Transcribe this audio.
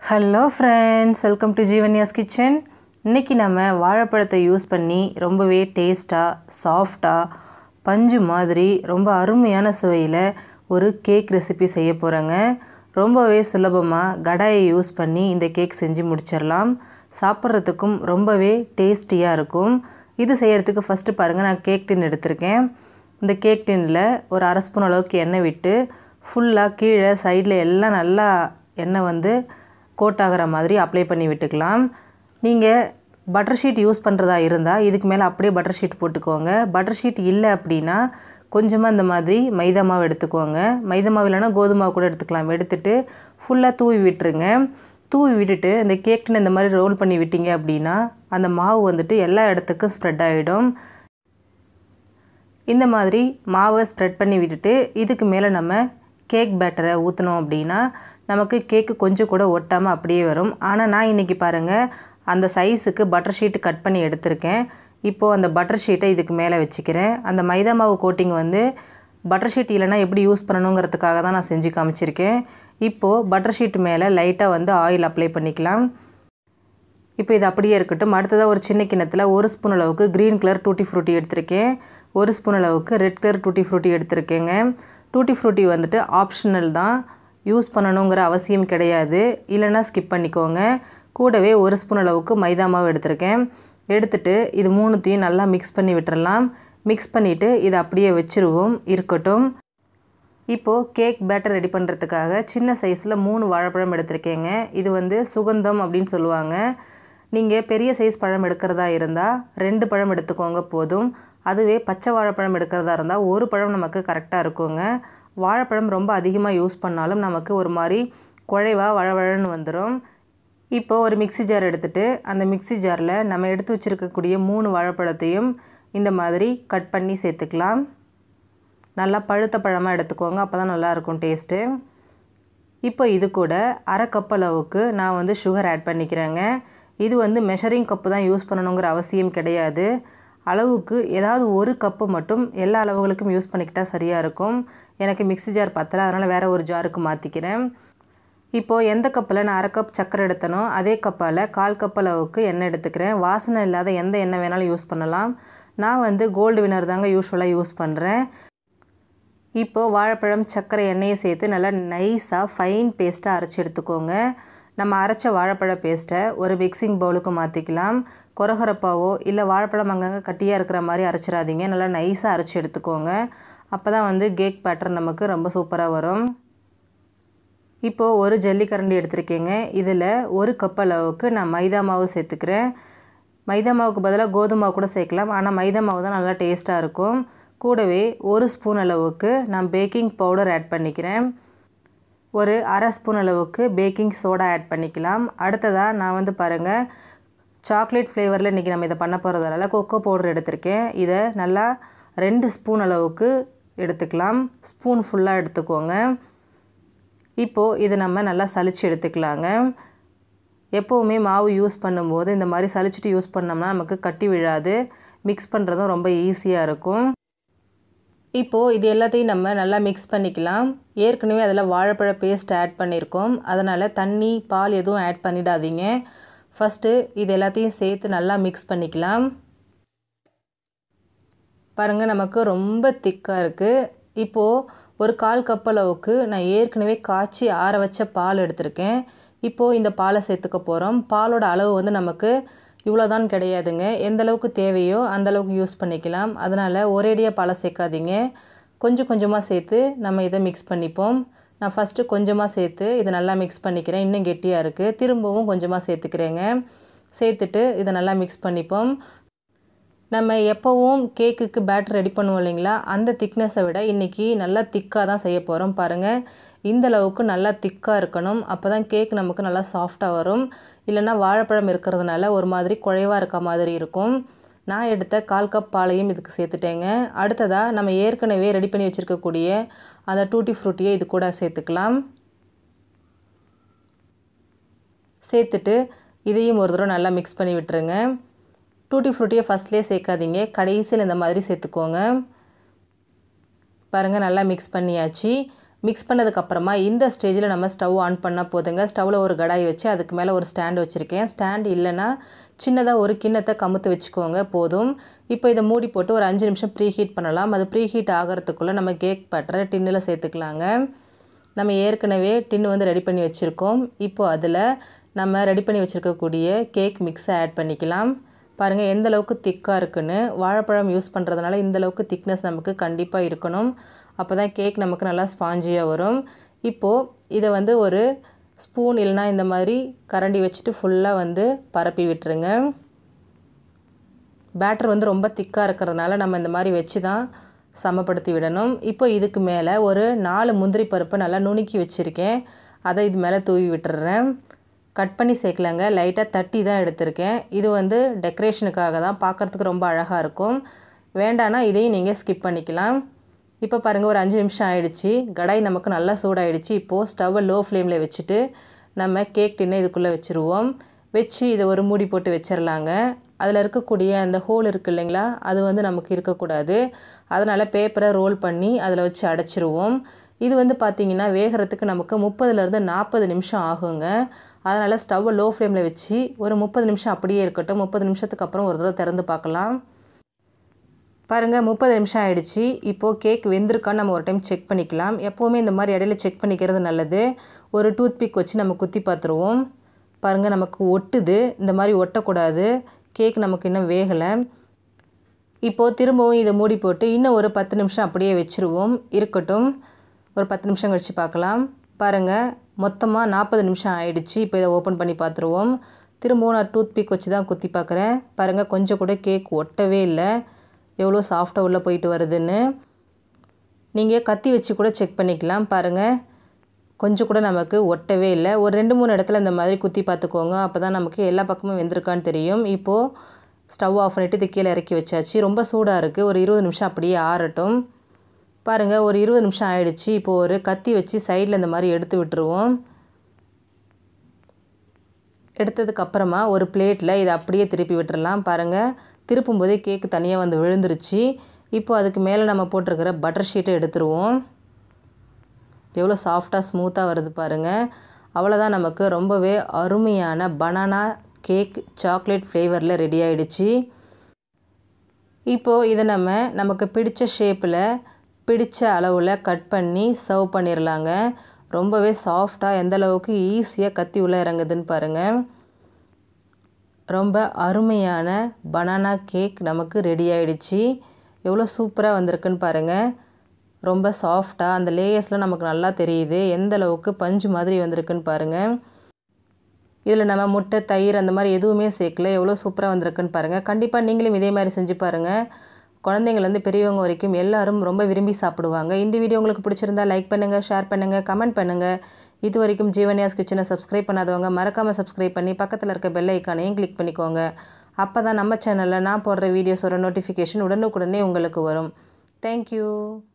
hello friends welcome to Jeevanya's kitchen இன்றைக்கி நம்ம வாழைப்பழத்தை யூஸ் பண்ணி ரொம்பவே டேஸ்ட்டாக சாஃப்டாக பஞ்சு மாதிரி ரொம்ப அருமையான சுவையில் ஒரு கேக் ரெசிபி செய்ய போகிறேங்க ரொம்பவே சுலபமாக கடாயை யூஸ் பண்ணி இந்த கேக் செஞ்சு முடிச்சிடலாம் சாப்பிட்றதுக்கும் ரொம்பவே டேஸ்டியாக இருக்கும் இது செய்கிறதுக்கு ஃபஸ்ட்டு பாருங்கள் நான் கேக் டின் எடுத்திருக்கேன் இந்த கேக் டின்னில் ஒரு அரை ஸ்பூன் அளவுக்கு எண்ணெய் விட்டு ஃபுல்லாக கீழே சைடில் எல்லாம் நல்லா எண்ணெய் வந்து கோட் ஆகிற மாதிரி அப்ளை பண்ணி விட்டுக்கலாம் நீங்கள் பட்டர் ஷீட் யூஸ் பண்ணுறதா இருந்தால் இதுக்கு மேலே அப்படியே பட்டர் ஷீட் போட்டுக்கோங்க பட்டர் ஷீட் இல்லை அப்படின்னா கொஞ்சமாக இந்த மாதிரி மைதா மாவு எடுத்துக்கோங்க மைதா மாவு இல்லைன்னா கோதுமை மாவு கூட எடுத்துக்கலாம் எடுத்துட்டு ஃபுல்லாக தூவி விட்டுருங்க தூவி விட்டுட்டு இந்த கேக்னு இந்த மாதிரி ரோல் பண்ணி விட்டீங்க அப்படின்னா அந்த மாவு வந்துட்டு எல்லா இடத்துக்கும் ஸ்ப்ரெட் ஆகிடும் இந்த மாதிரி மாவை ஸ்ப்ரெட் பண்ணி விட்டுட்டு இதுக்கு மேலே நம்ம கேக் பேட்டரை ஊற்றினோம் அப்படின்னா நமக்கு கேக்கு கொஞ்சம் கூட ஒட்டாமல் அப்படியே வரும் ஆனால் நான் இன்றைக்கி பாருங்கள் அந்த சைஸுக்கு பட்டர் ஷீட்டு கட் பண்ணி எடுத்திருக்கேன் இப்போது அந்த பட்டர் ஷீட்டை இதுக்கு மேலே வச்சுக்கிறேன் அந்த மைதா மாவு கோட்டிங் வந்து பட்டர் ஷீட் இல்லைனா எப்படி யூஸ் பண்ணணுங்கிறதுக்காக தான் நான் செஞ்சு காமிச்சிருக்கேன் இப்போது பட்டர் ஷீட் மேலே லைட்டாக வந்து ஆயில் அப்ளை பண்ணிக்கலாம் இப்போ இது அப்படியே இருக்கட்டும் அடுத்ததாக ஒரு சின்ன கிண்ணத்தில் ஒரு ஸ்பூன் அளவுக்கு க்ரீன் கலர் டூட்டி ஃப்ரூட்டி எடுத்திருக்கேன் ஒரு ஸ்பூன் அளவுக்கு ரெட் கலர் டூட்டி ஃப்ரூட்டி எடுத்திருக்கேங்க டூட்டி ஃப்ரூட்டி வந்துட்டு ஆப்ஷனல் தான் யூஸ் பண்ணணுங்கிற அவசியம் கிடையாது இல்லைன்னா ஸ்கிப் பண்ணிக்கோங்க கூடவே ஒரு ஸ்பூன் அளவுக்கு மைதா மாவு எடுத்திருக்கேன் எடுத்துட்டு இது மூணுத்தையும் நல்லா மிக்ஸ் பண்ணி விட்டுறலாம் மிக்ஸ் பண்ணிவிட்டு இதை அப்படியே வச்சுருவோம் இருக்கட்டும் இப்போது கேக் பேட்டர் ரெடி பண்ணுறதுக்காக சின்ன சைஸில் மூணு வாழைப்பழம் எடுத்திருக்கேங்க இது வந்து சுகந்தம் அப்படின்னு சொல்லுவாங்க நீங்கள் பெரிய சைஸ் பழம் எடுக்கிறதா இருந்தால் ரெண்டு பழம் எடுத்துக்கோங்க போதும் அதுவே பச்சை வாழைப்பழம் எடுக்கிறதா இருந்தால் ஒரு பழம் நமக்கு கரெக்டாக இருக்குங்க வாழைப்பழம் ரொம்ப அதிகமாக யூஸ் பண்ணாலும் நமக்கு ஒரு மாதிரி குழைவாக வழவழன்னு வந்துடும் இப்போது ஒரு மிக்சி ஜார் எடுத்துகிட்டு அந்த மிக்சி ஜாரில் நம்ம எடுத்து வச்சுருக்கக்கூடிய மூணு வாழைப்பழத்தையும் இந்த மாதிரி கட் பண்ணி சேர்த்துக்கலாம் நல்லா பழுத்த பழமாக எடுத்துக்கோங்க அப்போ தான் நல்லாயிருக்கும் டேஸ்ட்டு இப்போ இது கூட அரை கப் அளவுக்கு நான் வந்து சுகர் ஆட் பண்ணிக்கிறேங்க இது வந்து மெஷரிங் கப்பு தான் யூஸ் பண்ணணுங்கிற அவசியம் கிடையாது அளவுக்கு ஏதாவது ஒரு கப்பு மட்டும் எல்லா அளவுகளுக்கும் யூஸ் பண்ணிக்கிட்டால் சரியாக இருக்கும் எனக்கு மிக்சி ஜார் பத்தலை அதனால் வேறு ஒரு ஜாருக்கு மாற்றிக்கிறேன் இப்போது எந்த கப்பில் நான் அரை கப் சர்க்கரை எடுத்தனோ அதே கப்பால் கால் கப் அளவுக்கு எண்ணெய் எடுத்துக்கிறேன் வாசனை இல்லாத எந்த எண்ணெய் வேணாலும் யூஸ் பண்ணலாம் நான் வந்து கோல்டு வினர் தாங்க யூஸ்வலாக யூஸ் பண்ணுறேன் இப்போது வாழைப்பழம் சர்க்கரை எண்ணெயை சேர்த்து நல்லா நைஸாக ஃபைன் பேஸ்ட்டாக அரைச்சி எடுத்துக்கோங்க நம்ம அரைச்ச வாழைப்பழ பேஸ்ட்டை ஒரு மிக்சிங் பவுலுக்கு மாற்றிக்கலாம் கொரகொரப்பாவோ இல்லை வாழைப்பழம் அங்கங்கே கட்டியாக இருக்கிற மாதிரி அரைச்சிடாதீங்க நல்லா நைஸாக அரைச்சி எடுத்துக்கோங்க அப்போ தான் வந்து கேக் பேட்டர் நமக்கு ரொம்ப சூப்பராக வரும் இப்போது ஒரு ஜல்லிக்கரண்டி எடுத்திருக்கேங்க இதில் ஒரு கப் அளவுக்கு நான் மைதா மாவு சேர்த்துக்கிறேன் மைதா மாவுக்கு பதிலாக கோதுமை மாவு கூட சேர்க்கலாம் ஆனால் மைதா மாவு தான் நல்லா டேஸ்ட்டாக இருக்கும் கூடவே ஒரு ஸ்பூன் அளவுக்கு நான் பேக்கிங் பவுடர் ஆட் பண்ணிக்கிறேன் ஒரு அரை ஸ்பூன் அளவுக்கு பேக்கிங் சோடா ஆட் பண்ணிக்கலாம் அடுத்ததாக நான் வந்து பாருங்கள் சாக்லேட் ஃப்ளேவரில் இன்றைக்கி நம்ம இதை பண்ண போகிறதால கொக்கோ பவுடர் எடுத்திருக்கேன் இதை நல்லா ரெண்டு ஸ்பூன் அளவுக்கு எடுத்துக்கலாம் ஸ்பூன் ஃபுல்லாக எடுத்துக்கோங்க இப்போது இதை நம்ம நல்லா சளிச்சு எடுத்துக்கலாங்க எப்போவுமே மாவு யூஸ் பண்ணும்போது இந்த மாதிரி சளிச்சிட்டு யூஸ் பண்ணோம்னா நமக்கு கட்டி விழாது மிக்ஸ் பண்ணுறதும் ரொம்ப ஈஸியாக இருக்கும் இப்போது இது எல்லாத்தையும் நம்ம நல்லா மிக்ஸ் பண்ணிக்கலாம் ஏற்கனவே அதில் வாழைப்பழ பேஸ்ட் ஆட் பண்ணியிருக்கோம் அதனால் தண்ணி பால் எதுவும் ஆட் பண்ணிடாதீங்க ஃபஸ்ட்டு இது எல்லாத்தையும் சேர்த்து நல்லா மிக்ஸ் பண்ணிக்கலாம் பாருங்கள் நமக்கு ரொம்ப திக்காக இருக்குது இப்போது ஒரு கால் கப் அளவுக்கு நான் ஏற்கனவே காய்ச்சி ஆற வச்ச பால் எடுத்திருக்கேன் இப்போது இந்த பாலை சேர்த்துக்க போகிறோம் பாலோட அளவு வந்து நமக்கு இவ்வளோதான் கிடையாதுங்க எந்த அளவுக்கு தேவையோ அந்த அளவுக்கு யூஸ் பண்ணிக்கலாம் அதனால் ஒரேடியாக பாலை சேர்க்காதீங்க கொஞ்சம் கொஞ்சமாக சேர்த்து நம்ம இதை மிக்ஸ் பண்ணிப்போம் நான் ஃபஸ்ட்டு கொஞ்சமாக சேர்த்து இதை நல்லா மிக்ஸ் பண்ணிக்கிறேன் இன்னும் கெட்டியாக இருக்குது திரும்பவும் கொஞ்சமாக சேர்த்துக்கிறேங்க சேர்த்துட்டு இதை நல்லா மிக்ஸ் பண்ணிப்போம் நம்ம எப்போவும் கேக்குக்கு பேட்டர் ரெடி பண்ணுவோம் இல்லைங்களா அந்த திக்னஸை விட இன்றைக்கி நல்லா திக்காக தான் செய்ய போகிறோம் பாருங்கள் இந்த அளவுக்கு நல்லா திக்காக இருக்கணும் அப்போ தான் கேக் நமக்கு நல்லா சாஃப்டாக வரும் இல்லைன்னா வாழைப்பழம் இருக்கிறதுனால ஒரு மாதிரி குழைவாக இருக்க மாதிரி இருக்கும் நான் எடுத்த கால் கப் பாலையும் இதுக்கு சேர்த்துட்டேங்க அடுத்ததாக நம்ம ஏற்கனவே ரெடி பண்ணி வச்சுருக்கக்கூடிய அந்த டூட்டி ஃப்ரூட்டியை இது கூட சேர்த்துக்கலாம் சேர்த்துட்டு இதையும் ஒரு தடவை நல்லா மிக்ஸ் பண்ணி விட்டுருங்க டூட்டி ஃப்ரூட்டியை ஃபஸ்ட்லேயே சேர்க்காதீங்க கடைசியில் இந்த மாதிரி சேர்த்துக்கோங்க பாருங்கள் நல்லா மிக்ஸ் பண்ணியாச்சு மிக்ஸ் பண்ணதுக்கப்புறமா இந்த ஸ்டேஜில் நம்ம ஸ்டவ் ஆன் பண்ணால் போதுங்க ஸ்டவ்வில் ஒரு கடாய் வச்சு அதுக்கு மேலே ஒரு ஸ்டாண்ட் வச்சுருக்கேன் ஸ்டாண்ட் இல்லைன்னா சின்னதாக ஒரு கிண்ணத்தை கமுத்து வச்சுக்கோங்க போதும் இப்போ இதை மூடி போட்டு ஒரு அஞ்சு நிமிஷம் ப்ரீ ஹீட் பண்ணலாம் அது ப்ரீ ஹீட் ஆகிறதுக்குள்ளே நம்ம கேக் பேட்டரை டின்னில் சேர்த்துக்கலாங்க நம்ம ஏற்கனவே டின் வந்து ரெடி பண்ணி வச்சுருக்கோம் இப்போ அதில் நம்ம ரெடி பண்ணி வச்சுருக்கக்கூடிய கேக் மிக்ஸை ஆட் பண்ணிக்கலாம் பாருங்கள் எந்த அளவுக்கு திக்காக இருக்குன்னு வாழைப்பழம் யூஸ் பண்ணுறதுனால இந்த அளவுக்கு திக்னஸ் நமக்கு கண்டிப்பாக இருக்கணும் அப்போ தான் கேக் நமக்கு நல்லா ஸ்பாஞ்சியாக வரும் இப்போது இதை வந்து ஒரு ஸ்பூன் இல்லைனா இந்த மாதிரி கரண்டி வச்சுட்டு ஃபுல்லாக வந்து பரப்பி விட்டுருங்க பேட்டர் வந்து ரொம்ப திக்காக இருக்கிறதுனால நம்ம இந்த மாதிரி வச்சு தான் சமப்படுத்தி விடணும் இப்போ இதுக்கு மேலே ஒரு நாலு முந்திரி பருப்பை நல்லா நுணுக்கி வச்சுருக்கேன் அதை இது மேலே தூவி விட்டுறேன் கட் பண்ணி சேர்க்கலங்க லைட்டாக தட்டி தான் எடுத்திருக்கேன் இது வந்து டெக்கரேஷனுக்காக தான் பார்க்குறதுக்கு ரொம்ப அழகாக இருக்கும் வேண்டானா இதையும் நீங்கள் ஸ்கிப் பண்ணிக்கலாம் இப்போ பாருங்கள் ஒரு அஞ்சு நிமிஷம் ஆயிடுச்சு கடாய் நமக்கு நல்லா சூடாயிடுச்சு இப்போது ஸ்டவ்வை லோ ஃப்ளேமில் வச்சுட்டு நம்ம கேக் டின்னை இதுக்குள்ளே வச்சுருவோம் வச்சு இதை ஒரு மூடி போட்டு வச்சிடலாங்க அதில் இருக்கக்கூடிய அந்த ஹோல் இருக்குது இல்லைங்களா அது வந்து நமக்கு இருக்கக்கூடாது அதனால் பேப்பரை ரோல் பண்ணி அதில் வச்சு அடைச்சிருவோம் இது வந்து பார்த்திங்கன்னா வேகிறதுக்கு நமக்கு முப்பதுலேருந்து நாற்பது நிமிஷம் ஆகுங்க அதனால் ஸ்டவ்வை லோ ஃப்ளேமில் வச்சு ஒரு முப்பது நிமிஷம் அப்படியே இருக்கட்டும் முப்பது நிமிஷத்துக்கு அப்புறம் ஒரு தடவை திறந்து பார்க்கலாம் பாருங்கள் முப்பது நிமிஷம் ஆயிடுச்சு இப்போது கேக் வெந்திருக்கான்னு நம்ம ஒரு டைம் செக் பண்ணிக்கலாம் எப்போவுமே இந்த மாதிரி இடையில செக் பண்ணிக்கிறது நல்லது ஒரு டூத் பிக் வச்சு நம்ம குத்தி பார்த்துருவோம் பாருங்கள் நமக்கு ஒட்டுது இந்த மாதிரி ஒட்டக்கூடாது கேக் நமக்கு இன்னும் வேகலை இப்போது திரும்பவும் இதை மூடி போட்டு இன்னும் ஒரு பத்து நிமிஷம் அப்படியே வச்சுருவோம் இருக்கட்டும் ஒரு பத்து நிமிஷம் கழித்து பார்க்கலாம் பாருங்கள் மொத்தமாக நாற்பது நிமிஷம் ஆயிடுச்சு இப்போ இதை ஓப்பன் பண்ணி பார்த்துருவோம் திரும்பவும் நான் டூத் பிக் வச்சு தான் குத்தி பார்க்குறேன் பாருங்கள் கொஞ்சம் கூட கேக் ஒட்டவே இல்லை எவ்வளோ சாஃப்டாக உள்ளே போயிட்டு வருதுன்னு நீங்கள் கத்தி வச்சு கூட செக் பண்ணிக்கலாம் பாருங்கள் கொஞ்சம் கூட நமக்கு ஒட்டவே இல்லை ஒரு ரெண்டு மூணு இடத்துல இந்த மாதிரி குத்தி பார்த்துக்கோங்க அப்போ தான் நமக்கு எல்லா பக்கமும் வெந்திருக்கான்னு தெரியும் இப்போது ஸ்டவ் ஆஃப் பண்ணிவிட்டு இது கீழே இறக்கி வச்சாச்சு ரொம்ப சூடாக இருக்குது ஒரு இருபது நிமிஷம் அப்படியே ஆறட்டும் பாருங்கள் ஒரு இருபது நிமிஷம் ஆயிடுச்சு இப்போது ஒரு கத்தி வச்சு சைடில் இந்த மாதிரி எடுத்து விட்டுருவோம் எடுத்ததுக்கப்புறமா ஒரு பிளேட்டில் இதை அப்படியே திருப்பி விட்டுறலாம் பாருங்கள் திருப்பும் போதே கேக்கு தனியாக வந்து விழுந்துருச்சு இப்போ அதுக்கு மேலே நம்ம போட்டிருக்கிற பட்டர் ஷீட்டை எடுத்துருவோம் எவ்வளோ சாஃப்டாக ஸ்மூத்தாக வருது பாருங்கள் அவ்வளோதான் நமக்கு ரொம்பவே அருமையான பனானா கேக் சாக்லேட் ஃப்ளேவரில் ரெடி ஆகிடுச்சு இப்போது இதை நம்ம நமக்கு பிடிச்ச ஷேப்பில் பிடிச்ச அளவில் கட் பண்ணி சர்வ் பண்ணிடலாங்க ரொம்பவே சாஃப்டாக எந்த அளவுக்கு ஈஸியாக கத்தி உள்ளே இறங்குதுன்னு பாருங்கள் ரொம்ப அருமையான பனானா கேக் நமக்கு ரெடி ஆயிடுச்சு எவ்வளோ சூப்பராக வந்திருக்குன்னு பாருங்கள் ரொம்ப சாஃப்டாக அந்த லேயர்ஸ்லாம் நமக்கு நல்லா தெரியுது எந்த அளவுக்கு பஞ்சு மாதிரி வந்திருக்குன்னு பாருங்கள் இதில் நம்ம முட்டை தயிர் அந்த மாதிரி எதுவுமே சேர்க்கல எவ்வளோ சூப்பராக வந்திருக்குன்னு பாருங்கள் கண்டிப்பாக நீங்களும் இதே மாதிரி செஞ்சு பாருங்கள் குழந்தைங்கள்லேருந்து பெரியவங்க வரைக்கும் எல்லாரும் ரொம்ப விரும்பி சாப்பிடுவாங்க இந்த வீடியோ உங்களுக்கு பிடிச்சிருந்தா லைக் பண்ணுங்கள் ஷேர் பண்ணுங்கள் கமெண்ட் பண்ணுங்கள் இது வரைக்கும் ஜீவன்யாஸ் கிச்சனை சப்ஸ்கிரைப் பண்ணாதவங்க மறக்காமல் சப்ஸ்கிரைப் பண்ணி பக்கத்தில் இருக்க பெல் ஐக்கானையும் கிளிக் பண்ணிக்கோங்க அப்போ தான் நம்ம சேனலில் நான் போடுற வீடியோஸோட நோட்டிஃபிகேஷன் உடனுக்குடனே உங்களுக்கு வரும் தேங்க்யூ